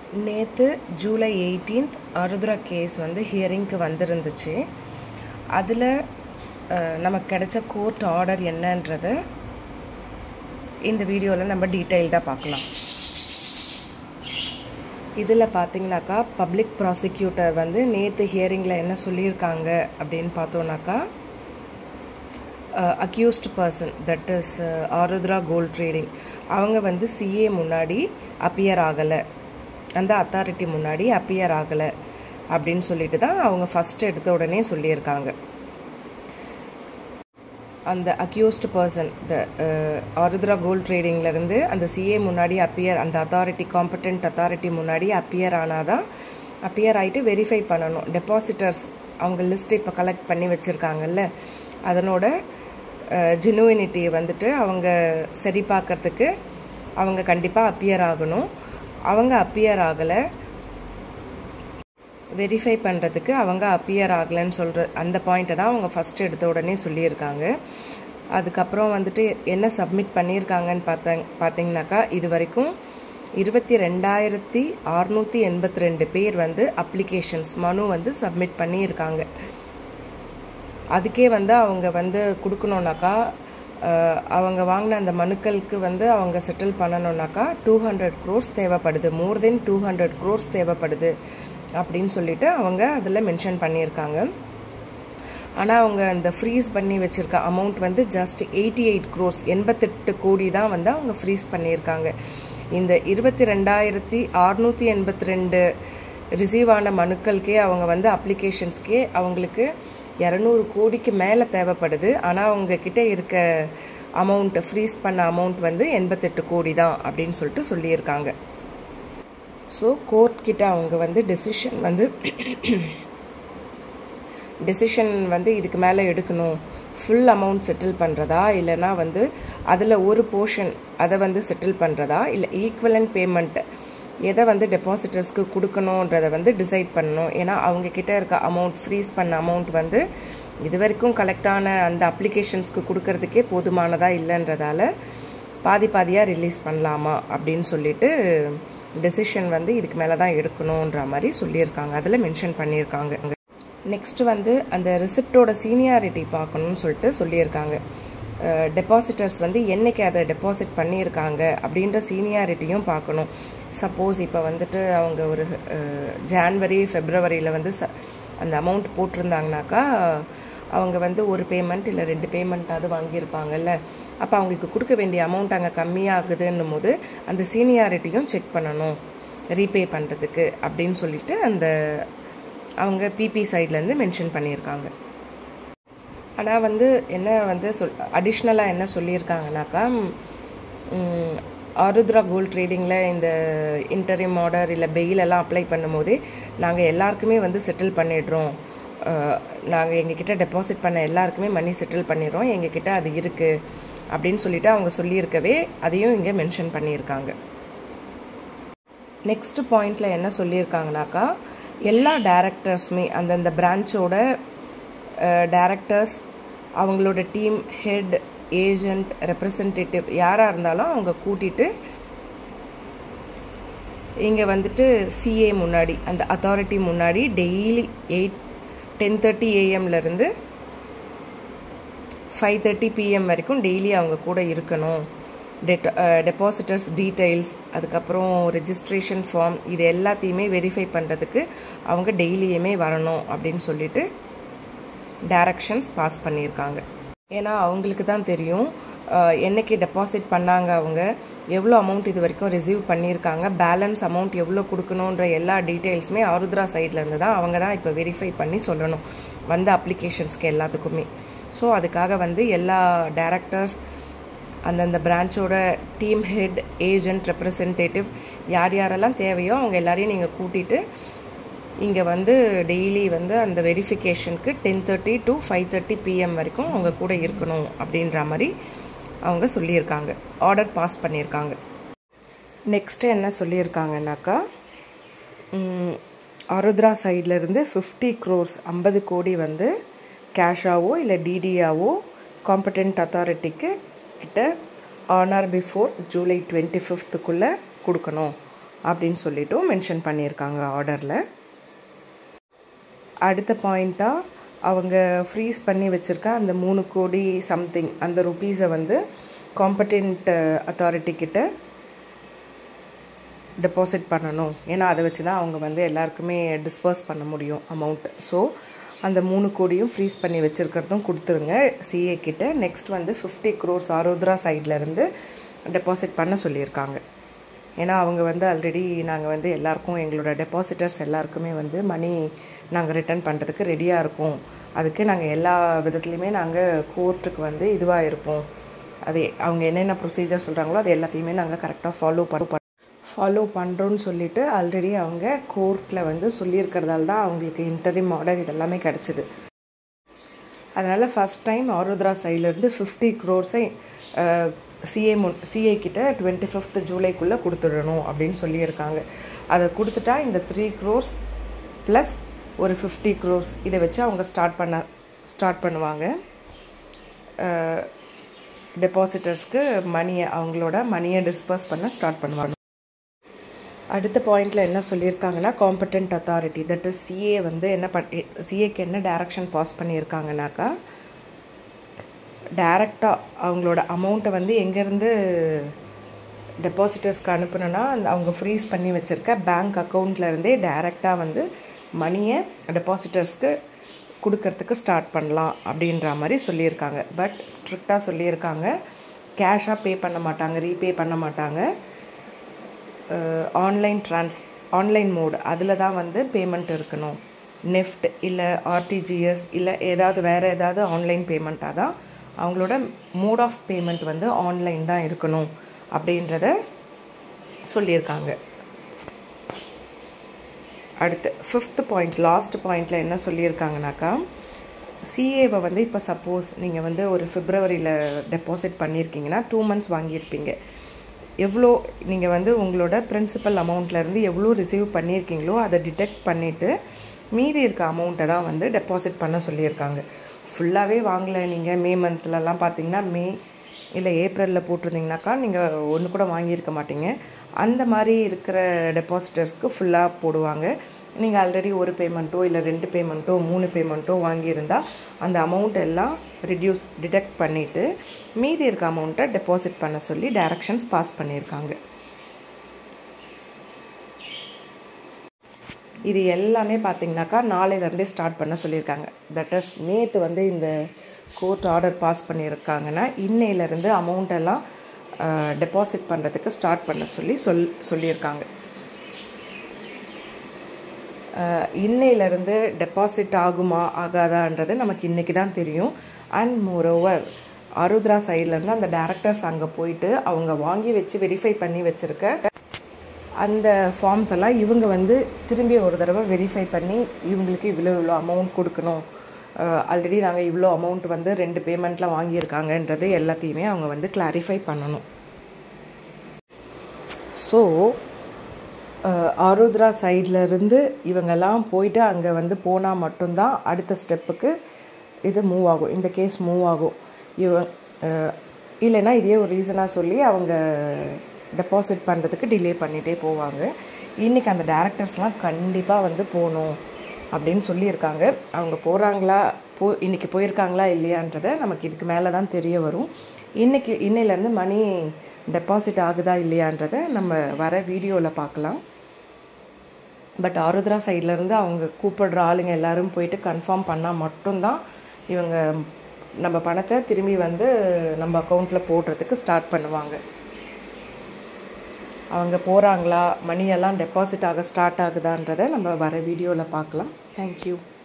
நேற்று July eighteenth Arudra case வந்து ஹியரிங்க்கு வந்திருந்துச்சு அதில் நமக்கு கிடைச்ச கோர்ட் ஆர்டர் என்னன்றதை இந்த வீடியோவில் நம்ம டீட்டெயில்டாக பார்க்கலாம் இதில் பார்த்தீங்கன்னாக்கா பப்ளிக் ப்ராசிக்யூட்டர் வந்து நேற்று ஹியரிங்கில் என்ன சொல்லியிருக்காங்க அப்படின்னு பார்த்தோன்னாக்கா accused person that is Aarudhra gold trading அவங்க வந்து சிஏ முன்னாடி அப்பியர் ஆகலை அந்த அத்தாரிட்டி முன்னாடி அப்பியர் ஆகலை அப்படின்னு சொல்லிட்டு தான் அவங்க ஃபஸ்ட் எடுத்த உடனே சொல்லியிருக்காங்க அந்த accused person the Aarudhra gold ட்ரேடிங்லேருந்து அந்த சிஏ முன்னாடி அப்பியர் அந்த அத்தாரிட்டி காம்படென்ட் அத்தாரிட்டி முன்னாடி அப்பியர் ஆனால் தான் அப்பியர் ஆகிட்டு வெரிஃபை பண்ணணும் டெபாசிட்டர்ஸ் அவங்க லிஸ்ட் இப்போ கலெக்ட் பண்ணி வச்சுருக்காங்கல்ல அதனோட ஜெனுவினிட்டியை வந்துட்டு அவங்க சரி பார்க்கறதுக்கு அவங்க கண்டிப்பாக அப்பியர் ஆகணும் அவங்க அப்பியர் ஆகலை வெரிஃபை பண்ணுறதுக்கு அவங்க அப்பியர் ஆகலைன்னு சொல்கிற அந்த பாயிண்ட்டை தான் அவங்க ஃபஸ்ட் எடுத்த உடனே சொல்லியிருக்காங்க அதுக்கப்புறம் வந்துட்டு என்ன சப்மிட் பண்ணியிருக்காங்கன்னு பார்த்தாங்க பார்த்தீங்கன்னாக்கா இது வரைக்கும் இருபத்தி ரெண்டாயிரத்தி அறுநூற்றி எண்பத்தி ரெண்டு பேர் வந்து அப்ளிகேஷன்ஸ் மனு வந்து சப்மிட் பண்ணியிருக்காங்க அதுக்கே வந்து அவங்க வந்து கொடுக்கணுன்னாக்கா அவங்க வாங்கின அந்த மனுக்களுக்கு வந்து அவங்க செட்டில் பண்ணணுன்னாக்கா டூ ஹண்ட்ரட் க்ரோர்ஸ் தேவைப்படுது more then two hundred crores தேவைப்படுது அப்படின்னு சொல்லிட்டு அவங்க அதில் மென்ஷன் பண்ணியிருக்காங்க ஆனால் அவங்க அந்த ஃப்ரீஸ் பண்ணி வச்சுருக்க அமௌண்ட் வந்து ஜஸ்ட் எயிட்டி எயிட் க்ரோர்ஸ் எண்பத்தெட்டு கோடி தான் வந்து அவங்க ஃப்ரீஸ் பண்ணியிருக்காங்க இந்த இருபத்தி ரெண்டாயிரத்தி அறுநூற்றி எண்பத்தி ரெண்டு ரிசீவ் ஆன மனுக்களுக்கே அவங்க வந்து அப்ளிகேஷன்ஸ்க்கே அவங்களுக்கு இரநூறு கோடிக்கு மேலே தேவைப்படுது ஆனால் அவங்க கிட்ட இருக்க அமௌண்ட் ஃப்ரீஸ் பண்ண அமௌண்ட் வந்து எண்பத்தெட்டு கோடி தான் அப்படின்னு சொல்லிட்டு சொல்லியிருக்காங்க ஸோ கோர்ட் கிட்ட அவங்க வந்து டெசிஷன் வந்து டெசிஷன் வந்து இதுக்கு மேலே எடுக்கணும் ஃபுல் அமௌண்ட் செட்டில் பண்ணுறதா இல்லைனா வந்து அதில் ஒரு போர்ஷன் அதை வந்து செட்டில் பண்ணுறதா இல்லை ஈக்குவலன் பேமெண்ட் எதை வந்து டெபாசிட்டர்ஸ்க்கு கொடுக்கணுன்றதை வந்து டிசைட் பண்ணணும் ஏன்னா அவங்க கிட்ட இருக்க அமௌண்ட் ஃப்ரீஸ் பண்ண அமௌண்ட் வந்து இது வரைக்கும் கலெக்டான அந்த அப்ளிகேஷன்ஸ்க்கு கொடுக்கறதுக்கே போதுமானதாக இல்லைன்றதால பாதி பாதியாக ரிலீஸ் பண்ணலாமா அப்படின்னு சொல்லிட்டு டெசிஷன் வந்து இதுக்கு மேலே தான் எடுக்கணுன்ற மாதிரி சொல்லியிருக்காங்க அதில் மென்ஷன் பண்ணியிருக்காங்க நெக்ஸ்ட் வந்து அந்த ரிசிப்டோட சீனியாரிட்டி பார்க்கணும்னு சொல்லிட்டு சொல்லியிருக்காங்க டெபாசிட்டர்ஸ் வந்து என்னைக்கு அதை டெபாசிட் பண்ணியிருக்காங்க அப்படின்ற சீனியாரிட்டியும் பார்க்கணும் சப்போஸ் இப்போ வந்துட்டு அவங்க ஒரு ஜான்வரி ஃபெப்ரவரியில் வந்து ச அந்த அமௌண்ட் போட்டிருந்தாங்கனாக்கா அவங்க வந்து ஒரு பேமெண்ட் இல்லை ரெண்டு பேமெண்ட்டாவது வாங்கியிருப்பாங்கல்ல அப்போ அவங்களுக்கு கொடுக்க வேண்டிய அமௌண்ட் அங்கே கம்மியாகுதுன்னும் போது அந்த சீனியாரிட்டியும் செக் பண்ணணும் ரீபே பண்ணுறதுக்கு அப்படின்னு சொல்லிட்டு அந்த அவங்க பிபி சைட்லேருந்து மென்ஷன் பண்ணியிருக்காங்க ஆனால் வந்து என்ன வந்து சொல் அடிஷ்னலாக என்ன சொல்லியிருக்காங்கனாக்கா ஆருத்ரா கோல்ட் ட்ரேடிங்கில் இந்த இன்டரிம் ஆர்டர் இல்லை பெயிலெல்லாம் அப்ளை பண்ணும்போது நாங்கள் எல்லாருக்குமே வந்து செட்டில் பண்ணிடுறோம் நாங்கள் எங்ககிட்ட டெபாசிட் பண்ண எல்லாருக்குமே மணி செட்டில் பண்ணிடுறோம் எங்ககிட்ட அது இருக்குது அப்படின்னு சொல்லிட்டு அவங்க சொல்லியிருக்கவே அதையும் இங்கே மென்ஷன் பண்ணியிருக்காங்க நெக்ஸ்ட் பாயிண்டில் என்ன சொல்லியிருக்காங்கனாக்கா எல்லா டேரக்டர்ஸுமே அந்தந்த பிரான்ச்சோட டேரக்டர்ஸ் அவங்களோட டீம் ஹெட் ஏஜெண்ட் ரெப்ரசன்டேட்டிவ் யாராக இருந்தாலும் அவங்க கூட்டிகிட்டு இங்கே வந்துட்டு சிஏ முன்னாடி அந்த அத்தாரிட்டி முன்னாடி டெய்லி எயிட் டென் தேர்ட்டி ஏஎம்லேருந்து ஃபைவ் தேர்ட்டி பிஎம் வரைக்கும் டெய்லி அவங்க கூட இருக்கணும் டெட் டெபாசிட்டர்ஸ் டீட்டெயில்ஸ் அதுக்கப்புறம் ரெஜிஸ்ட்ரேஷன் ஃபார்ம் இது எல்லாத்தையுமே வெரிஃபை பண்ணுறதுக்கு அவங்க டெய்லியுமே வரணும் அப்படின்னு சொல்லிட்டு டைரக்ஷன்ஸ் பாஸ் பண்ணியிருக்காங்க ஏன்னா அவங்களுக்கு தான் தெரியும் என்னைக்கு டெபாசிட் பண்ணாங்க அவங்க எவ்வளோ அமௌண்ட் இது வரைக்கும் ரிசீவ் பண்ணியிருக்காங்க பேலன்ஸ் அமௌண்ட் எவ்வளோ கொடுக்கணுன்ற எல்லா டீட்டெயில்ஸுமே ஆருத்ரா சைட்லேருந்து தான் அவங்க தான் இப்போ வெரிஃபை பண்ணி சொல்லணும் வந்த அப்ளிகேஷன்ஸ்க்கு எல்லாத்துக்குமே ஸோ அதுக்காக வந்து எல்லா டேரக்டர்ஸ் அந்தந்த பிரான்ச்சோட டீம் ஹெட் ஏஜென்ட் ரெப்ரசன்டேட்டிவ் யார் யாரெல்லாம் தேவையோ அவங்க எல்லாரையும் நீங்கள் கூட்டிகிட்டு இங்கே வந்து டெய்லி வந்து அந்த வெரிஃபிகேஷனுக்கு ten thirty to five thirty PM வரைக்கும் அவங்க கூட இருக்கணும் அப்படின்ற மாதிரி அவங்க சொல்லியிருக்காங்க ஆர்டர் பாஸ் பண்ணியிருக்காங்க நெக்ஸ்ட்டு என்ன சொல்லியிருக்காங்கனாக்கா ஆருத்ரா சைட்லேருந்து ஃபிஃப்டி க்ரோர்ஸ் ஐம்பது கோடி வந்து கேஷாவோ இல்லை டிடியாவோ காம்படென்ட் அத்தாரிட்டிக்கு கிட்ட on or before July twenty ஃபிஃப்த்துக்குள்ளே கொடுக்கணும் அப்படின்னு சொல்லிட்டும் மென்ஷன் பண்ணியிருக்காங்க ஆர்டரில் அடுத்த பாயிண்ட்டாக அவங்க ஃப்ரீஸ் பண்ணி வச்சுருக்க அந்த மூணு கோடி சம்திங் அந்த ருப்பீஸை வந்து காம்படென்ட் அத்தாரிட்டி கிட்ட டெபாசிட் பண்ணணும் ஏன்னா அதை வச்சு தான் அவங்க வந்து எல்லாருக்குமே டிஸ்பர்ஸ் பண்ண முடியும் அமௌண்ட் ஸோ அந்த மூணு கோடியும் ஃப்ரீஸ் பண்ணி வச்சுருக்கிறதும் கொடுத்துருங்க சிஏ கிட்ட நெக்ஸ்ட் வந்து ஃபிஃப்டி க்ரோர்ஸ் ஆரோத்ரா சைட்லேருந்து டெபாசிட் பண்ண சொல்லியிருக்காங்க ஏன்னா அவங்க வந்து ஆல்ரெடி நாங்கள் வந்து எல்லாருக்கும் எங்களோட டெபாசிட்டர்ஸ் எல்லாருக்குமே வந்து மணி நாங்கள் ரிட்டர்ன் பண்ணுறதுக்கு ரெடியாக இருக்கோம் அதுக்கு நாங்கள் எல்லா விதத்துலையுமே நாங்கள் கோர்ட்டுக்கு வந்து இதுவாக இருப்போம் அது அவங்க என்னென்ன ப்ரொசீஜர் சொல்கிறாங்களோ அது எல்லாத்தையுமே நாங்கள் கரெக்டாக ஃபாலோ பண்ண ஃபாலோ பண்ணுறோன்னு சொல்லிட்டு ஆல்ரெடி அவங்க கோர்ட்டில் வந்து சொல்லியிருக்கிறதால தான் அவங்களுக்கு இன்டர்வியூ ஆர்டர் இதெல்லாமே கிடச்சிது அதனால் ஃபஸ்ட் டைம் ஆருத்ரா சைட்லேருந்து ஃபிஃப்டி க்ரோர்ஸை சிஏ முன் சிஏ கிட்ட டுவெண்ட்டி ஃபிஃப்த் ஜூலைக்குள்ளே கொடுத்துடணும் அப்படின்னு சொல்லியிருக்காங்க அதை கொடுத்துட்டா இந்த த்ரீ க்ரோர்ஸ் ப்ளஸ் ஒரு ஃபிஃப்டி க்ரோர்ஸ் இதை வச்சு அவங்க ஸ்டார்ட் பண்ண ஸ்டார்ட் பண்ணுவாங்க டெபாசிட்டர்ஸ்க்கு மணியை அவங்களோட மணியை டிஸ்பர்ஸ் பண்ண ஸ்டார்ட் பண்ணுவாங்க அடுத்த பாயிண்டில் என்ன சொல்லியிருக்காங்கன்னா competent authority that is CA வந்து என்ன பண்ணி சிஏக்கு என்ன டைரக்ஷன் பாஸ் பண்ணியிருக்காங்கனாக்கா டைரெக்டாக அவங்களோட அமௌண்ட்டை வந்து எங்கேருந்து டெபாசிட்டர்ஸ்க்கு அனுப்பணுன்னா அந்த அவங்க ஃப்ரீஸ் பண்ணி வச்சுருக்க பேங்க் அக்கௌண்ட்லேருந்தே டைரெக்டாக வந்து மணியை டெபாசிட்டர்ஸ்க்கு கொடுக்கறதுக்கு ஸ்டார்ட் பண்ணலாம் அப்படின்ற மாதிரி சொல்லியிருக்காங்க பட் ஸ்ட்ரிக்டாக சொல்லியிருக்காங்க கேஷாக பே பண்ண மாட்டாங்க ரீபே பண்ண மாட்டாங்க ஆன்லைன் ட்ரான்ஸ் ஆன்லைன் மோடு அதில் தான் வந்து பேமெண்ட் இருக்கணும் நெஃப்ட் இல்லை ஆர்டிஜிஎஸ் இல்லை ஏதாவது வேறு ஏதாவது ஆன்லைன் பேமெண்ட்டாக தான் அவங்களோட மோட் ஆஃப் பேமெண்ட் வந்து ஆன்லைன் தான் இருக்கணும் அப்படின்றத சொல்லியிருக்காங்க அடுத்து ஃபிஃப்த் பாயிண்ட் லாஸ்ட் பாயிண்டில் என்ன சொல்லியிருக்காங்கனாக்கா சிஏவை வந்து இப்போ சப்போஸ் நீங்கள் வந்து ஒரு ஃபிப்ரவரியில் டெபாசிட் பண்ணியிருக்கீங்கன்னா டூ மந்த்ஸ் வாங்கியிருப்பீங்க எவ்வளோ நீங்கள் வந்து உங்களோட பிரின்சிபல் அமௌண்ட்லேருந்து எவ்வளோ ரிசீவ் பண்ணியிருக்கீங்களோ அதை டிடெக்ட் பண்ணிவிட்டு மீதி இருக்க அமௌண்ட்டை தான் வந்து டெபாசிட் பண்ண சொல்லியிருக்காங்க ஃபுல்லாகவே வாங்கலை நீங்கள் மே மந்த்லலாம் பார்த்தீங்கன்னா மே இல்லை ஏப்ரலில் போட்டிருந்தீங்கனாக்கா நீங்கள் ஒன்று கூட வாங்கியிருக்க மாட்டீங்க அந்த மாதிரி இருக்கிற டெபாசிட்டர்ஸ்க்கு ஃபுல்லாக போடுவாங்க நீங்கள் ஆல்ரெடி ஒரு பேமெண்ட்டோ இல்லை ரெண்டு பேமெண்ட்டோ மூணு பேமெண்ட்டோ வாங்கியிருந்தால் அந்த அமௌண்ட் எல்லாம் ரிடியூஸ் டிடெக்ட் பண்ணிவிட்டு மீதி இருக்க அமௌண்ட்டை டெபாசிட் பண்ண சொல்லி டைரக்ஷன்ஸ் பாஸ் பண்ணியிருக்காங்க இது எல்லாமே பார்த்தீங்கன்னாக்கா நாளையிலேருந்தே ஸ்டார்ட் பண்ண சொல்லியிருக்காங்க தட் இஸ் நேற்று வந்து இந்த கோர்ட் ஆர்டர் பாஸ் பண்ணியிருக்காங்கன்னா இன்னையிலேருந்து அமௌண்ட் எல்லாம் டெபாசிட் பண்ணுறதுக்கு ஸ்டார்ட் பண்ண சொல்லி சொல் சொல்லியிருக்காங்க இன்னையிலேருந்து டெபாசிட் ஆகுமா ஆகாதான்றது நமக்கு இன்றைக்கி தான் தெரியும் அண்ட் மோரோவர் ஆருத்ரா சைட்லேருந்து அந்த டேரக்டர்ஸ் அங்கே போயிட்டு அவங்க வாங்கி வச்சு வெரிஃபை பண்ணி வச்சுருக்க அந்த ஃபார்ம்ஸ் எல்லாம் இவங்க வந்து திரும்பி ஒரு தடவை வெரிஃபை பண்ணி இவங்களுக்கு இவ்வளோ இவ்வளோ அமௌண்ட் கொடுக்கணும் ஆல்ரெடி நாங்கள் இவ்வளோ அமௌண்ட் வந்து ரெண்டு பேமெண்ட்டில் வாங்கியிருக்காங்கன்றது எல்லாத்தையுமே அவங்க வந்து கிளாரிஃபை பண்ணணும் ஸோ ஆருத்ரா சைட்லேருந்து இவங்கெல்லாம் போயிட்டு அங்கே வந்து போனால் மட்டும்தான் அடுத்த ஸ்டெப்புக்கு இது மூவ் ஆகும் இந்த கேஸ் மூவ் ஆகும் இவ இல்லைன்னா இதே ஒரு ரீசனாக சொல்லி அவங்க டெபாசிட் பண்ணுறதுக்கு டிலே பண்ணிகிட்டே போவாங்க இன்றைக்கி அந்த டேரக்டர்ஸ்லாம் கண்டிப்பாக வந்து போகணும் அப்படின்னு சொல்லியிருக்காங்க அவங்க போகிறாங்களா போ இன்றைக்கி போயிருக்காங்களா இல்லையான்றதை நமக்கு இதுக்கு மேலே தான் தெரிய வரும் இன்றைக்கி இன்னையிலேருந்து மணி டெபாசிட் ஆகுதா இல்லையான்றதை நம்ம வர வீடியோவில் பார்க்கலாம் பட் ஆருத்ரா சைட்லேருந்து அவங்க கூப்பிடுற ஆளுங்க எல்லாரும் போயிட்டு கன்ஃபார்ம் பண்ணால் மட்டும்தான் இவங்க நம்ம பணத்தை திரும்பி வந்து நம்ம அக்கௌண்ட்டில் போடுறதுக்கு ஸ்டார்ட் பண்ணுவாங்க அவங்க போகிறாங்களா மணியெல்லாம் டெபாசிட் ஆக ஸ்டார்ட் ஆகுதான்றதை நம்ம வர வீடியோவில் பார்க்கலாம் தேங்க்யூ